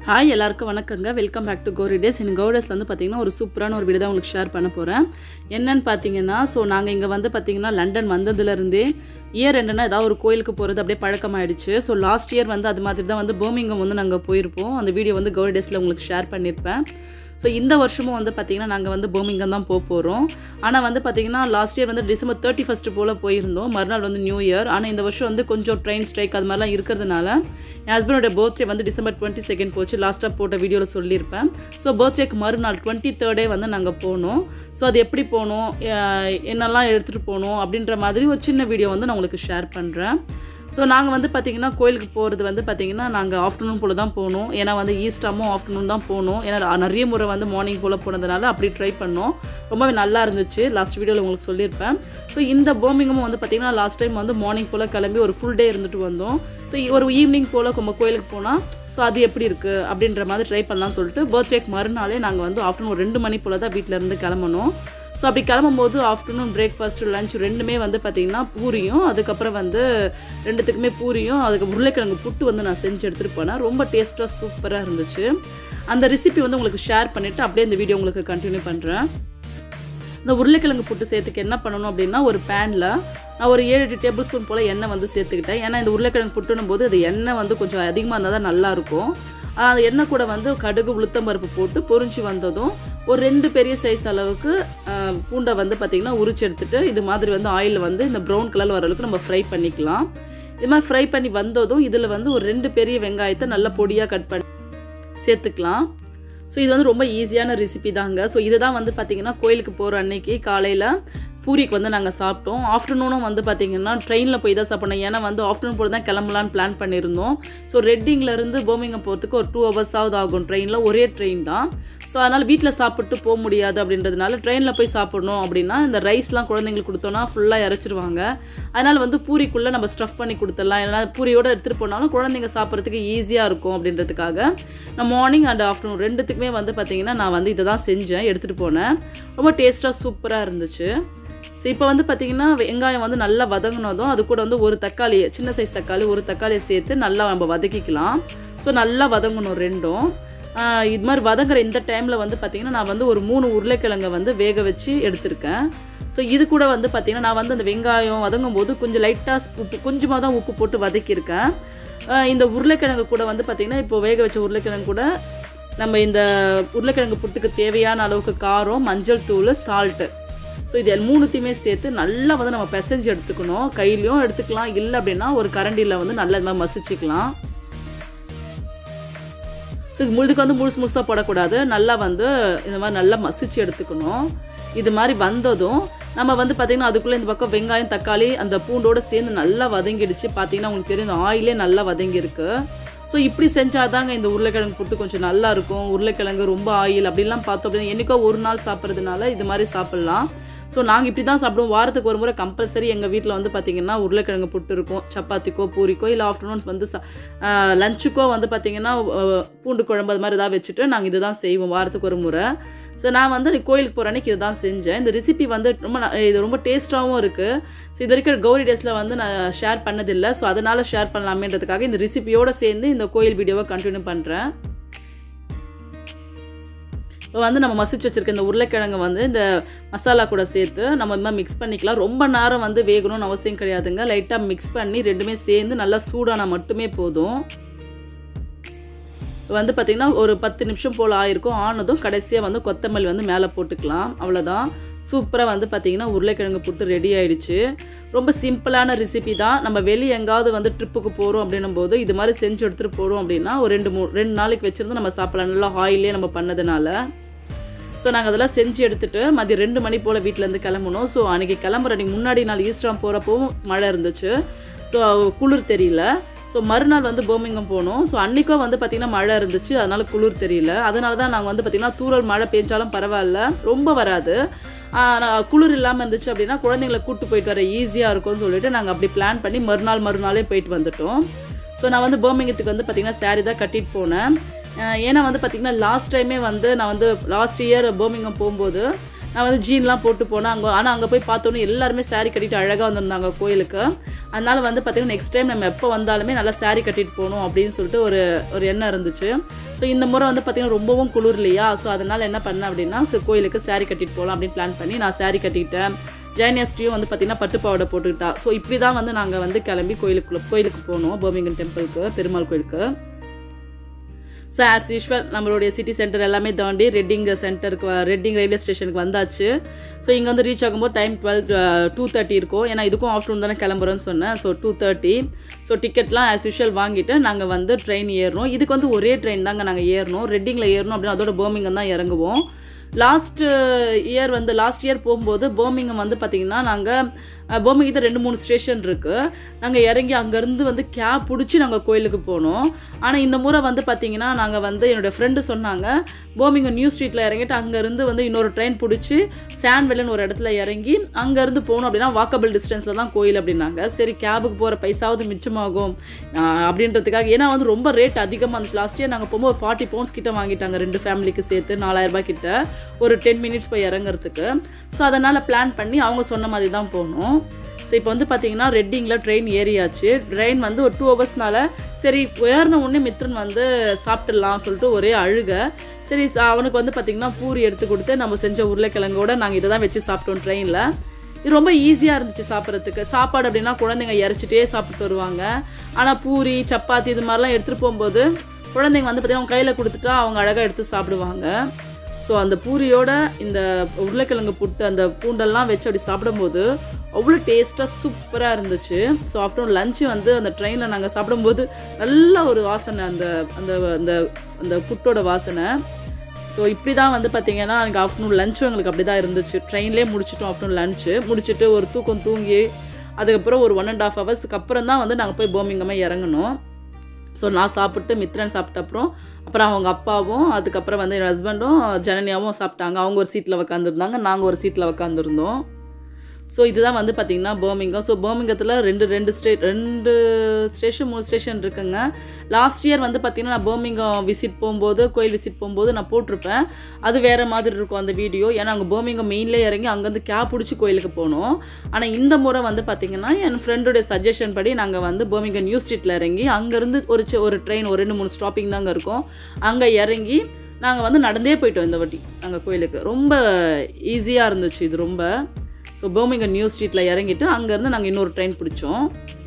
hi எல்லாருக்கும் வணக்கங்க welcome back to Gori days எனக்கு கோரிடேஸில் வந்து பார்த்தீங்கன்னா ஒரு சூப்பரான ஒரு வீடு தான் உங்களுக்கு ஷேர் பண்ண போகிறேன் என்னன்னு பார்த்தீங்கன்னா ஸோ நாங்கள் இங்கே வந்து பார்த்தீங்கன்னா லண்டன் வந்ததுலேருந்தே இயர் ரெண்டுனா ஏதாவது ஒரு கோயிலுக்கு போகிறது அப்படியே பழக்கமாயிடுச்சு ஸோ லாஸ்ட் இயர் வந்து அது மாதிரி தான் வந்து பர்மிங்கம் வந்து நாங்கள் போயிருப்போம் அந்த வீடியோ வந்து கோரி டேஸில் உங்களுக்கு ஷேர் பண்ணியிருப்பேன் ஸோ இந்த வருஷமும் வந்து பார்த்திங்கன்னா நாங்கள் வந்து பர்மிங்கம் தான் போக போகிறோம் ஆனால் வந்து பார்த்திங்கன்னா லாஸ்ட் இயர் வந்து டிசம்பர் தேர்ட்டி ஃபஸ்ட்டு போல் போயிருந்தோம் மறுநாள் வந்து நியூ இயர் ஆனால் இந்த வருஷம் வந்து கொஞ்சம் ட்ரெயின் ஸ்ட்ரைக் அது மாதிரிலாம் இருக்கிறதுனால என் ஹஸ்பண்டோட பர்த்டே வந்து டிசம்பர் டுவெண்ட்டி செகண்ட் போச்சு லாஸ்ட்டாக போட்ட வீடியோவில் சொல்லியிருப்பேன் ஸோ பர்த்டேக்கு மறுநாள் டுவெண்ட்டி தேர்டே வந்து நாங்கள் போனோம் ஸோ அது எப்படி போனோம் அஹ் என்னெல்லாம் எடுத்துகிட்டு போனோம் அப்படின்ற மாதிரி ஒரு சின்ன வீடியோ வந்து நான் உங்களுக்கு ஷேர் பண்ணுறேன் ஸோ நாங்கள் வந்து பார்த்திங்கன்னா கோயிலுக்கு போகிறது வந்து பார்த்திங்கன்னா நாங்கள் ஆஃப்டர்நூன் போல் தான் போகணும் ஏன்னா வந்து ஈஸ்டாமும் ஆஃப்டர்நூன் தான் போகணும் ஏன்னா நிறைய முறை வந்து மார்னிங் போல் போனதுனால அப்படி ட்ரை பண்ணோம் ரொம்பவே நல்லா இருந்துச்சு லாஸ்ட் வீடியோவில் உங்களுக்கு சொல்லியிருப்பேன் ஸோ இந்த போமிங்கமும் வந்து பார்த்திங்கன்னா லாஸ்ட் டைம் வந்து மார்னிங் போல் கிளம்பி ஒரு ஃபுல் டே இருந்துட்டு வந்தோம் ஸோ ஒரு ஈவினிங் போல் நம்ம கோயிலுக்கு போனால் ஸோ அது எப்படி இருக்குது அப்படின்ற மாதிரி ட்ரை பண்ணலாம்னு சொல்லிட்டு பர்த்டேக்கு மறுநாளே நாங்கள் வந்து ஆஃப்டர்நூன் ஒரு ரெண்டு மணி போல் தான் வீட்டில் இருந்து கிளம்பணும் ஸோ அப்படி கிளம்பும்போது ஆஃப்டர்நூன் பிரேக்ஃபாஸ்ட் லஞ்ச் ரெண்டுமே வந்து பார்த்திங்கன்னா பூரியும் அதுக்கப்புறம் வந்து ரெண்டுத்துக்குமே பூரியும் அதுக்கு உருளைக்கிழங்கு புட்டு வந்து நான் செஞ்சு எடுத்துகிட்டு போனேன் ரொம்ப டேஸ்ட்டாக சூப்பராக இருந்துச்சு அந்த ரெசிபி வந்து உங்களுக்கு ஷேர் பண்ணிவிட்டு அப்படியே இந்த வீடியோ உங்களுக்கு கண்டினியூ பண்ணுறேன் இந்த உருளைக்கிழங்கு புட்டு சேர்த்துக்கு என்ன பண்ணணும் அப்படின்னா ஒரு பேனில் நான் ஒரு ஏழு எட்டு டேபிள் ஸ்பூன் போல் எண்ணெய் வந்து சேர்த்துக்கிட்டேன் ஏன்னா இந்த உருளைக்கிழங்கு புட்டுனும் போது அது எண்ணெய் வந்து கொஞ்சம் அதிகமாக இருந்தால் தான் நல்லாயிருக்கும் அந்த எண்ணெய் கூட வந்து கடுகு உளுத்தம் பருப்பு போட்டு பொரிஞ்சு வந்ததும் ஒரு ரெண்டு பெரிய சைஸ் அளவுக்கு அஹ், பூண்டை வந்து பார்த்திங்கன்னா உரிச்சு எடுத்துட்டு இது மாதிரி வந்து ஆயில் வந்து இந்த ப்ரௌன் கலர் வர அளவுக்கு நம்ம ஃப்ரை பண்ணிக்கலாம் இது மாதிரி ஃப்ரை பண்ணி வந்ததும் இதில் வந்து ஒரு ரெண்டு பெரிய வெங்காயத்தை நல்லா பொடியாக கட் பண்ணி சேர்த்துக்கலாம் ஸோ இது வந்து ரொம்ப ஈஸியான ரெசிபி தாங்க ஸோ இதை தான் வந்து பார்த்திங்கன்னா கோயிலுக்கு போகிற அன்னைக்கு காலையில் பூரிக்கு வந்து நாங்கள் சாப்பிட்டோம் ஆஃப்டர்நூனும் வந்து பார்த்திங்கன்னா ட்ரெயினில் போய் தான் சாப்பிடணும் ஏன்னா வந்து ஆஃப்டர்நூன் போல தான் கிளம்பலான்னு பிளான் பண்ணியிருந்தோம் ஸோ ரெட்டிங்லேருந்து போமிங்கம் போகிறதுக்கு ஒரு டூ ஹவர்ஸாவது ஆகும் ட்ரெயினில் ஒரே ட்ரெயின் தான் ஸோ அதனால் வீட்டில் சாப்பிட்டு போக முடியாது அப்படின்றதுனால ட்ரெயினில் போய் சாப்பிடணும் அப்படின்னா இந்த ரைஸ்லாம் குழந்தைங்களுக்கு கொடுத்தோன்னா ஃபுல்லாக இறச்சிருவாங்க அதனால் வந்து பூரிக்குள்ளே நம்ம ஸ்டஃப் பண்ணி கொடுத்துடலாம் இல்லைனா பூரியோடு எடுத்துகிட்டு போனாலும் குழந்தைங்க சாப்பிட்றதுக்கு ஈஸியாக இருக்கும் அப்படின்றதுக்காக நான் மார்னிங் அண்ட் ஆஃப்டர்நூன் ரெண்டுத்துக்குமே வந்து பார்த்திங்கன்னா நான் வந்து இதை தான் செஞ்சேன் எடுத்துகிட்டு போனேன் ரொம்ப டேஸ்ட்டாக சூப்பராக இருந்துச்சு ஸோ இப்போ வந்து பார்த்திங்கன்னா வெங்காயம் வந்து நல்லா வதங்கினதும் அது கூட வந்து ஒரு தக்காளி சின்ன சைஸ் தக்காளி ஒரு தக்காளியை சேர்த்து நல்லா நம்ம வதக்கிக்கலாம் ஸோ நல்லா வதங்கணும் ரெண்டும் ஆஹ் இது மாதிரி வதங்குற இந்த டைமில் வந்து பார்த்திங்கன்னா நான் வந்து ஒரு மூணு உருளைக்கிழங்கை வந்து வேக வச்சு எடுத்திருக்கேன் ஸோ இது கூட வந்து பார்த்திங்கன்னா நான் வந்து அந்த வெங்காயம் வதங்கும் போது கொஞ்சம் லைட்டாக உப்பு கொஞ்சமாக தான் உப்பு போட்டு வதக்கியிருக்கேன் ஆஹ் இந்த உருளைக்கிழங்கு கூட வந்து பார்த்திங்கன்னா இப்போ வேக வச்ச உருளைக்கிழங்கு கூட நம்ம இந்த உருளைக்கிழங்கு புட்டுக்கு தேவையான அளவுக்கு காரம் மஞ்சள் தூள் சால்ட்டு ஸோ இது மூணுத்தையுமே சேர்த்து நல்லா வந்து நம்ம பிசைஞ்சு எடுத்துக்கணும் கையிலையும் எடுத்துக்கலாம் இல்லை அப்படின்னா ஒரு கரண்டியில் வந்து நல்லா இது மாதிரி மசிச்சுக்கலாம் ஸோ இது முழுதுக்கு வந்து முழுசு முழுசாக போடக்கூடாது நல்லா வந்து இந்த மாதிரி நல்லா மசிச்சு எடுத்துக்கணும் இது மாதிரி வந்ததும் நம்ம வந்து பார்த்திங்கன்னா அதுக்குள்ளே இந்த பக்கம் வெங்காயம் தக்காளி அந்த பூண்டோடு சேர்ந்து நல்லா வதங்கிடுச்சு பார்த்தீங்கன்னா உங்களுக்கு தெரியும் இந்த ஆயிலே நல்லா வதங்கியிருக்கு ஸோ இப்படி செஞ்சால் தாங்க இந்த உருளைக்கிழங்கு புட்டு கொஞ்சம் நல்லா இருக்கும் உருளைக்கிழங்கு ரொம்ப ஆயில் அப்படிலாம் பார்த்தோம் அப்படின்னா என்றைக்கோ ஒரு நாள் சாப்பிட்றதுனால இது மாதிரி சாப்பிட்லாம் ஸோ நாங்கள் இப்படி தான் சாப்பிடுவோம் வாரத்துக்கு ஒரு முறை கம்பல்சரி எங்கள் வீட்டில் வந்து பார்த்திங்கன்னா உருளைக்கிழங்கு புட்டு இருக்கும் சப்பாத்திக்கோ பூரிக்கோ இல்லை ஆஃப்டர்நூன்ஸ் வந்து லஞ்சுக்கோ வந்து பார்த்திங்கன்னா அஹ், பூண்டு குழம்பு அது மாதிரி ஏதாவது வச்சுட்டு நாங்கள் இது தான் செய்வோம் வாரத்துக்கு ஒரு முறை ஸோ நான் வந்து கோயிலுக்கு போகிற அன்னைக்கு இதை தான் செஞ்சேன் இந்த ரெசிபி வந்து ரொம்ப ந- இது ரொம்ப டேஸ்ட்டாகவும் இருக்குது ஸோ இது வரைக்கும் கௌரி டேஸில் வந்து நான் ஷேர் பண்ணதில்லை ஸோ அதனால் ஷேர் பண்ணலாமேன்றதுக்காக இந்த ரெசிபியோடு சேர்ந்து இந்த கோயில் வீடியோவை கண்டினியூ பண்ணுறேன் இப்போ வந்து நம்ம மசிச்சு வச்சிருக்க இந்த உருளைக்கிழங்கு வந்து இந்த மசாலா கூட சேர்த்து நம்ம இந்த மாதிரி மிக்ஸ் பண்ணிக்கலாம் ரொம்ப நேரம் வந்து வேகணும்னு அவசியம் கிடையாதுங்க லைட்டாக மிக்ஸ் பண்ணி ரெண்டுமே சேர்ந்து நல்லா சூடானா மட்டுமே போதும் இப்போ வந்து பார்த்திங்கன்னா ஒரு பத்து நிமிஷம் போல் ஆயிருக்கும் ஆனதும் கடைசியாக வந்து கொத்தமல்லி வந்து மேலே போட்டுக்கலாம் அவ்வளோதான் சூப்பராக வந்து பார்த்திங்கன்னா உருளைக்கிழங்கு புட்டு ரெடி ஆயிடுச்சு ரொம்ப சிம்பிளான ரெசிபி தான் நம்ம வெளியே எங்காவது வந்து ட்ரிப்புக்கு போகிறோம் அப்படின்னும் போது இது மாதிரி செஞ்சு எடுத்துகிட்டு போகிறோம் அப்படின்னா ஒரு ரெண்டு மூணு ரெண்டு நாளைக்கு வச்சுருந்து நம்ம சாப்பிடலாம் நல்லா ஆயிலே நம்ம பண்ணதுனால ஸோ நாங்கள் அதெல்லாம் செஞ்சு எடுத்துட்டு மதியம் ரெண்டு மணி போல் வீட்டிலேருந்து கிளம்பணும் ஸோ அன்றைக்கி கிளம்புற அன்றைக்கி முன்னாடி நாள் ஈஸ்டாம் போகிறப்பவும் மழை இருந்துச்சு ஸோ குளிர் தெரியல ஸோ மறுநாள் வந்து போமிங்கம் போனோம் ஸோ அன்றைக்கும் வந்து பார்த்திங்கன்னா மழை இருந்துச்சு அதனால் குளிர் தெரியல அதனால தான் நாங்கள் வந்து பார்த்திங்கன்னா தூறல் மழை பெஞ்சாலும் பரவாயில்ல ரொம்ப வராது ஆஹ் நான் குளிர் இல்லாமல் இருந்துச்சு அப்படின்னா குழந்தைங்களை கூட்டு போயிட்டு வர ஈஸியாக இருக்கும்னு சொல்லிட்டு நாங்கள் அப்படி பிளான் பண்ணி மறுநாள் மறுநாளே போயிட்டு வந்துட்டோம் ஸோ நான் வந்து போமிங்கத்துக்கு வந்து பார்த்திங்கன்னா saree தான் கட்டிட்டு போனேன் அஹ் ஏன்னா வந்து பார்த்திங்கன்னா லாஸ்ட் டைமே வந்து நான் வந்து லாஸ்ட் இயர் போமிங்கம் போகும்போது நான் வந்து ஜீன்லாம் போட்டு போனேன் அங்கே ஆனால் அங்கே போய் பார்த்தோன்னே எல்லாருமே saree கட்டிட்டு அழகாக வந்திருந்தாங்க கோயிலுக்கு அதனால வந்து பார்த்திங்கன்னா நெக்ஸ்ட் டைம் நம்ம எப்போ வந்தாலுமே நல்லா saree கட்டிட்டு போகணும் அப்படின்னு சொல்லிட்டு ஒரு ஒரு எண்ணம் இருந்துச்சு ஸோ இந்த முறை வந்து பார்த்திங்கன்னா ரொம்பவும் குளிர் இல்லையா ஸோ அதனால் என்ன பண்ணேன் அப்படின்னா ஸோ கோயிலுக்கு saree கட்டிட்டு போகலாம் அப்படின்னு பிளான் பண்ணி நான் saree கட்டிக்கிட்டேன் ஜெயனியஸ்டியும் வந்து பார்த்திங்கன்னா பட்டு பாவாடை போட்டுக்கிட்டா ஸோ இப்படி தான் வந்து நாங்கள் வந்து கிளம்பி கோயிலுக்குள்ள கோயிலுக்கு போனோம் பர்மிங்கன் டெம்பிளுக்கு பெருமாள் கோயிலுக்கு ஸோ ஆஸ் யூஷுவல் நம்மளுடைய சிட்டி சென்டர் எல்லாமே தாண்டி ரெட்டிங் சென்டருக்கு ரெட்டிங் ரயில்வே ஸ்டேஷனுக்கு வந்தாச்சு ஸோ இங்கே வந்து ரீச் ஆகும்போது டைம் டுவெல் டூ தேர்ட்டி இருக்கும் ஏன்னா இதுக்கும் ஆஃப்டர்நூன் தானே கிளம்புறோன்னு சொன்னேன் ஸோ டூ தேர்ட்டி ஸோ டிக்கெட்லாம் ஆஸ் யூஷுவல் வாங்கிட்டு நாங்கள் வந்து ட்ரெயின் ஏறணும் இதுக்கு வந்து ஒரே ட்ரெயின் தாங்க நாங்கள் ஏறணும் ரெட்டிங்கில் ஏறணும் அப்படின்னு அதோட பர்மிங்கம் தான் இறங்குவோம் லாஸ்ட் இயர் வந்து லாஸ்ட் இயர் போகும்போது பர்மிங்கம் வந்து பார்த்திங்கன்னா நாங்கள் பர்மிங்கத்தில் ரெண்டு மூணு ஸ்டேஷன் இருக்குது நாங்கள் இறங்கி அங்கேருந்து வந்து கேப் பிடிச்சி நாங்கள் கோயிலுக்கு போனோம் ஆனால் இந்த முறை வந்து பார்த்திங்கன்னா நாங்கள் வந்து என்னோடய ஃப்ரெண்டு சொன்னாங்க பர்மிங்கம் நியூ ஸ்ட்ரீட்டில் இறங்கிட்டு அங்கேருந்து வந்து இன்னொரு ட்ரெயின் பிடிச்சி சான்வெல்னு ஒரு இடத்துல இறங்கி அங்கேருந்து போகணும் அப்படின்னா வாக்கபிள் டிஸ்டன்ஸில் தான் கோயில் அப்படின்னாங்க சரி கேபுக்கு போகிற பைசாவது மிச்சமாகும் ஆஹ் அப்படின்றதுக்காக ஏன்னா வந்து ரொம்ப ரேட் அதிகமாக இருந்துச்சு லாஸ்ட் இயர் நாங்கள் போகும்போது ஃபார்ட்டி பவுண்ட்ஸ் கிட்ட வாங்கிட்டாங்க ரெண்டு ஃபேமிலிக்கு சேர்த்து நாலாயிரம் ரூபாய் கிட்ட ஒரு டென் மினிட்ஸ் போய் இறங்குறதுக்கு ஸோ அதனால் பிளான் பண்ணி அவங்க சொன்ன மாதிரி தான் போனோம் ஸோ இப்போ வந்து பார்த்தீங்கன்னா ரெட்டிங்கில் ட்ரெயின் ஏறியாச்சு ட்ரெயின் வந்து ஒரு டூ ஹவர்ஸ்னால சரி ஏறின உடனே மித்ரன் வந்து சாப்பிட்டுடலாம் சொல்லிட்டு ஒரே அழுக சரி ச- அவனுக்கு வந்து பார்த்திங்கன்னா பூரி எடுத்து கொடுத்து நம்ம செஞ்ச உருளைக்கிழங்கோட நாங்கள் இதை தான் வச்சு சாப்பிட்டோம் ட்ரெயினில் இது ரொம்ப ஈஸியாக இருந்துச்சு சாப்பிட்றதுக்கு சாப்பாடு அப்படின்னா குழந்தைங்க இறச்சிட்டே சாப்பிட்டு வருவாங்க ஆனால் பூரி சப்பாத்தி இது மாதிரிலாம் எடுத்துகிட்டு போகும்போது குழந்தைங்க வந்து பார்த்திங்கன்னா அவங்க கையில் கொடுத்துட்டா அவங்க அழகாக எடுத்து சாப்பிடுவாங்க ஸோ அந்த பூரியோட இந்த உருளைக்கிழங்கு புட்டு அந்த பூண்டெல்லாம் வச்சு அப்படி சாப்பிடும்போது அவ்வளோ டேஸ்ட்டாக சூப்பராக இருந்துச்சு ஸோ ஆஃப்டர்நூன் லஞ்சு வந்து அந்த ட்ரெயினில் நாங்கள் சாப்பிடும்போது நல்ல ஒரு வாசனை அந்த அந்த அந்த அந்த புட்டோட வாசனை ஸோ இப்படி தான் வந்து பார்த்தீங்கன்னா எனக்கு ஆஃப்டர்நூன் லஞ்சும் எங்களுக்கு அப்படி தான் இருந்துச்சு ட்ரெயின்லேயே முடிச்சிட்டோம் ஆஃப்டர்நூன் லஞ்சு முடிச்சுட்டு ஒரு தூக்கம் தூங்கி அதுக்கப்புறம் ஒரு ஒன் அண்ட் ஆஃப் ஹவர்ஸ்க்கு அப்புறம் தான் வந்து நாங்கள் போய் போமிங்கமாக இறங்கணும் ஸோ நான் சாப்பிட்டு மித்ரன் சாப்பிட்ட அப்புறம் அப்புறம் அவங்க அப்பாவும் அதுக்கப்புறம் வந்து என் ஹஸ்பண்டும் ஜனனியாவும் சாப்பிட்டாங்க அவங்க ஒரு சீட்டில் உக்காந்துருந்தாங்க நாங்கள் ஒரு சீட்டில் உக்காந்துருந்தோம் ஸோ இதுதான் வந்து பார்த்திங்கன்னா பர்மிங்கம் ஸோ பர்மிங்கத்தில் ரெண்டு ரெண்டு ஸ்டே ரெண்டு ஸ்டேஷன் மூணு ஸ்டேஷன் இருக்குங்க லாஸ்ட் இயர் வந்து பார்த்திங்கன்னா நான் பர்மிங்கம் விசிட் போகும்போது கோயில் விசிட் போகும்போது நான் போட்டிருப்பேன் அது வேறு மாதிரி இருக்கும் அந்த வீடியோ ஏன்னா அங்கே பர்மிங்கம் மெயின்லேயே இறங்கி அங்கேருந்து கேப் பிடிச்சி கோயிலுக்கு போனோம் ஆனால் இந்த முறை வந்து பார்த்திங்கன்னா என் ஃப்ரெண்டுடைய சஜஷன் படி நாங்கள் வந்து பர்மிங்கம் நியூ ஸ்ட்ரீட்டில் இறங்கி அங்கேருந்து ஒரு சி- ஒரு ட்ரெயின் ஒரு ரெண்டு மூணு ஸ்டாப்பிங் தாங்க இருக்கும் அங்கே இறங்கி நாங்கள் வந்து நடந்தே போயிட்டோம் இந்த வாட்டி நாங்கள் கோயிலுக்கு ரொம்ப ஈஸியாக இருந்துச்சு இது ரொம்ப ஸோ பர்மிங்கம் நியூ ஸ்ட்ரீட்டில் இறங்கிட்டு அங்கேருந்து நாங்கள் இன்னொரு ட்ரெயின் பிடிச்சோம்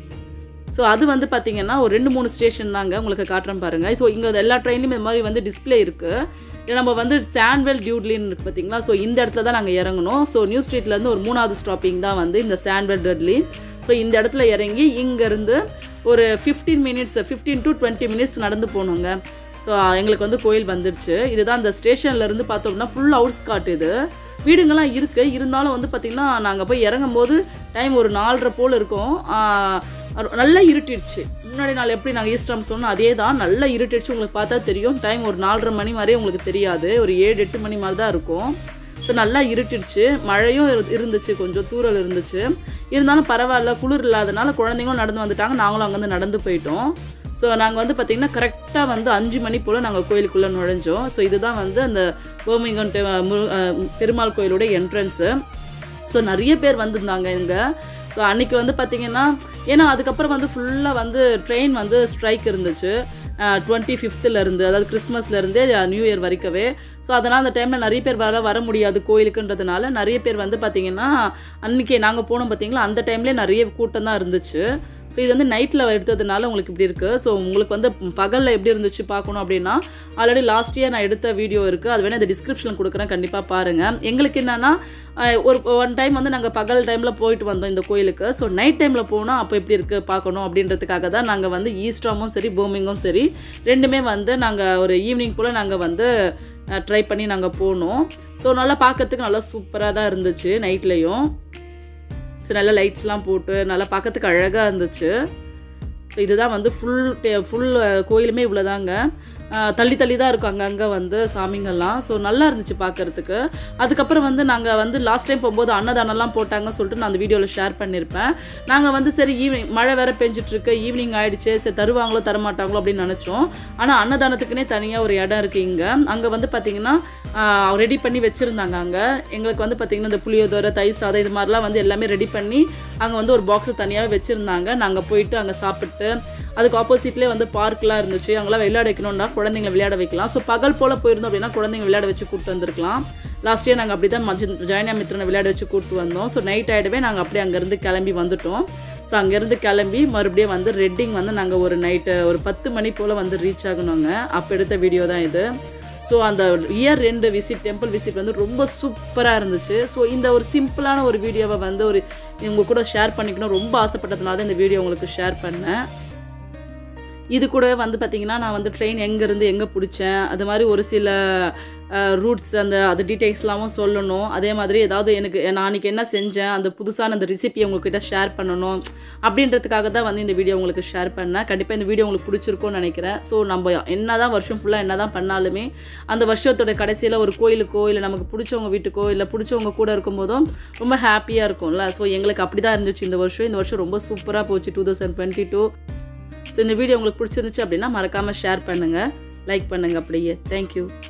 ஸோ அது வந்து பார்த்தீங்கன்னா ஒரு ரெண்டு மூணு ஸ்டேஷன் தாங்க உங்களுக்கு காட்டுறேன் பாருங்கள் ஸோ இங்கே எல்லா ட்ரெயின்லையும் இந்த மாதிரி வந்து டிஸ்ப்ளே இருக்குது இது நம்ம வந்து சான்வெல் டியூட்லின்னு இருக்குது பார்த்தீங்களா ஸோ இந்த இடத்துல தான் நாங்கள் இறங்கணும் ஸோ நியூ ஸ்ட்ரீட்லேருந்து ஒரு மூணாவது ஸ்டாப்பிங் தான் வந்து இந்த சான்வெல் டட்லி ஸோ இந்த இடத்துல இறங்கி இங்கேருந்து ஒரு fifteen minutes fifteen to twenty minutes நடந்து போகணுங்க ஸோ எங்களுக்கு வந்து கோயில் வந்துடுச்சு இதுதான் அந்த ஸ்டேஷன்ல இருந்து பார்த்தோம்னா ஃபுல் அவுட்ஸ் காட்டுது வீடுங்கள்லாம் இருக்குது இருந்தாலும் வந்து பார்த்திங்கன்னா நாங்கள் போய் இறங்கும் போது டைம் ஒரு நாலரை போல் இருக்கும் ஆஹ் நல்லா இருட்டிடுச்சு முன்னாடி நாள் எப்படி நாங்கள் ஈஸ்டாம் சொன்னோம் அதே தான் நல்லா இருட்டிடுச்சு உங்களுக்கு பார்த்தா தெரியும் டைம் ஒரு நாலரை மணி மாதிரியே உங்களுக்கு தெரியாது ஒரு ஏழு எட்டு மணி மாதிரி தான் இருக்கும் ஸோ நல்லா இருட்டிடுச்சு மழையும் இரு- இருந்துச்சு கொஞ்சம் தூறல் இருந்துச்சு இருந்தாலும் பரவாயில்ல குளிர் இல்லாதனால குழந்தைங்களும் நடந்து வந்துட்டாங்க நாங்களும் அங்கேருந்து நடந்து போயிட்டோம் ஸோ நாங்கள் வந்து பார்த்திங்கன்னா கரெக்டாக வந்து அஞ்சு மணி போல் நாங்கள் கோயிலுக்குள்ளே நுழைஞ்சோம் ஸோ இதுதான் வந்து அந்த பர்மிங்கம் டெ- மு- அஹ் பெருமாள் கோயிலோட என்ட்ரன்ஸு ஸோ நிறைய பேர் வந்திருந்தாங்க இங்கே ஸோ அன்னைக்கு வந்து பார்த்திங்கன்னா ஏன்னா அதுக்கப்புறம் வந்து ஃபுல்லாக வந்து ட்ரெயின் வந்து ஸ்ட்ரைக் இருந்துச்சு டுவெண்ட்டி இருந்து அதாவது கிறிஸ்மஸ்லேருந்தே நியூ இயர் வரைக்கவே ஸோ அதனால் அந்த டைமில் நிறைய பேர் வர வர முடியாது கோயிலுக்குன்றதுனால நிறைய பேர் வந்து பார்த்திங்கன்னா அன்றைக்கி நாங்கள் போனோம் பார்த்தீங்களா அந்த டைம்லேயே நிறைய கூட்டம் தான் இருந்துச்சு ஸோ இது வந்து நைட்டில் எடுத்ததுனால உங்களுக்கு இப்படி இருக்குது ஸோ உங்களுக்கு வந்து பகலில் எப்படி இருந்துச்சு பார்க்கணும் அப்படின்னா ஆல்ரெடி லாஸ்ட் இயர் நான் எடுத்த வீடியோ இருக்குது அது வேணால் இந்த டிஸ்கிரிப்ஷனில் கொடுக்குறேன் கண்டிப்பாக பாருங்கள் எங்களுக்கு என்னென்னா ஒரு ஒன் டைம் வந்து நாங்கள் பகல் டைமில் போயிட்டு வந்தோம் இந்த கோயிலுக்கு ஸோ நைட் டைமில் போனால் அப்போ எப்படி இருக்குது பார்க்கணும் அப்படின்றதுக்காக தான் நாங்கள் வந்து ஈஸ்டாமும் சரி பூமிங்கும் சரி ரெண்டுமே வந்து நாங்கள் ஒரு ஈவினிங் போல் நாங்கள் வந்து ட்ரை பண்ணி நாங்கள் போனோம் ஸோ நல்லா பார்க்கறதுக்கு நல்லா சூப்பராக தான் இருந்துச்சு நைட்லேயும் ஸோ நல்லா லைட்ஸ்லாம் போட்டு நல்லா பார்க்கறதுக்கு அழகாக இருந்துச்சு ஸோ இதுதான் வந்து ஃபுல் ஃபுல் கோயிலுமே இவ்வளோதாங்க தள்ளி தள்ளி தான் இருக்கும் அங்கங்கே வந்து சாமிங்கெல்லாம் ஸோ நல்லா இருந்துச்சு பார்க்கறதுக்கு அதுக்கப்புறம் வந்து நாங்கள் வந்து லாஸ்ட் டைம் போகும்போது அன்னதானம்லாம் போட்டாங்க சொல்லிட்டு நான் அந்த வீடியோவில் ஷேர் பண்ணியிருப்பேன் நாங்கள் வந்து சரி ஈவினிங் மழை வேற பெஞ்சிட்ருக்கு ஈவினிங் ஆயிடுச்சு சரி தருவாங்களோ தரமாட்டாங்களோ அப்படின்னு நினச்சோம் ஆனால் அன்னதானத்துக்குனே தனியாக ஒரு இடம் இருக்குது இங்கே அங்கே வந்து பார்த்திங்கன்னா ரெடி பண்ணி வச்சுருந்தாங்க அங்கே எங்களுக்கு வந்து பார்த்திங்கன்னா இந்த புளியோதரை தயிர் சாதம் இது மாதிரிலாம் வந்து எல்லாமே ரெடி பண்ணி அங்கே வந்து ஒரு பாக்ஸை தனியாகவே வச்சுருந்தாங்க நாங்கள் போயிட்டு அங்கே சாப்பிட்டு அதுக்கு ஆப்போசிட்லேயே வந்து பார்க்லாம் இருந்துச்சு அங்கெல்லாம் விளையாட வைக்கணும்னா குழந்தைங்க விளையாட வைக்கலாம் ஸோ பகல் போல் போயிருந்தோம் அப்படின்னா குழந்தைங்க விளையாட வச்சு கூப்பிட்டு வந்திருக்கலாம் லாஸ்ட் இயர் நாங்கள் அப்படி தான் மஞ்ச ஜெயனா மித்ரனை விளையாட வச்சு கூப்பிட்டு வந்தோம் ஸோ நைட் ஆகிடவே நாங்கள் அப்படியே அங்கேருந்து கிளம்பி வந்துட்டோம் ஸோ அங்கேருந்து கிளம்பி மறுபடியும் வந்து ரெட்டிங் வந்து நாங்கள் ஒரு நைட்டு ஒரு பத்து மணி போல் வந்து ரீச் ஆகணுங்க அப்போ எடுத்த வீடியோ தான் இது ஸோ அந்த இயர் ரெண்டு விசிட் டெம்பிள் விசிட் வந்து ரொம்ப சூப்பராக இருந்துச்சு ஸோ இந்த ஒரு சிம்பிளான ஒரு வீடியோவை வந்து ஒரு உங்கள் கூட ஷேர் பண்ணிக்கணும் ரொம்ப ஆசைப்பட்டதுனால தான் இந்த வீடியோ உங்களுக்கு ஷேர் பண்ணேன் இது கூட வந்து பார்த்திங்கன்னா நான் வந்து ட்ரெயின் எங்கேருந்து எங்கே பிடிச்சேன் அது மாதிரி ஒரு சில ரூட்ஸ் அந்த அது டீட்டெயில்ஸ்லாமும் சொல்லணும் அதே மாதிரி ஏதாவது எனக்கு நான் அன்றைக்கி என்ன செஞ்சேன் அந்த புதுசான அந்த ரெசிபியை உங்கள்கிட்ட ஷேர் பண்ணணும் அப்படின்றதுக்காக தான் வந்து இந்த வீடியோ உங்களுக்கு ஷேர் பண்ணேன் கண்டிப்பாக இந்த வீடியோ உங்களுக்கு பிடிச்சிருக்கும்னு நினைக்கிறேன் ஸோ நம்ம என்ன தான் வருஷம் ஃபுல்லாக என்ன தான் பண்ணாலுமே அந்த வருஷத்தோட கடைசியில் ஒரு கோயிலுக்கோ இல்லை நமக்கு பிடிச்சவங்க வீட்டுக்கோ இல்லை பிடிச்சவங்க கூட இருக்கும்போதும் ரொம்ப ஹாப்பியாக இருக்கும்ல ஸோ எங்களுக்கு அப்படி தான் இருந்துச்சு இந்த வருஷம் இந்த வருஷம் ரொம்ப சூப்பராக போச்சு two thousand twenty two so இந்த வீடியோ உங்களுக்கு பிடிச்சிருந்துச்சு அப்படின்னா மறக்காமல் ஷேர் பண்ணுங்கள் லைக் பண்ணுங்கள் அப்படியே தேங்க்யூ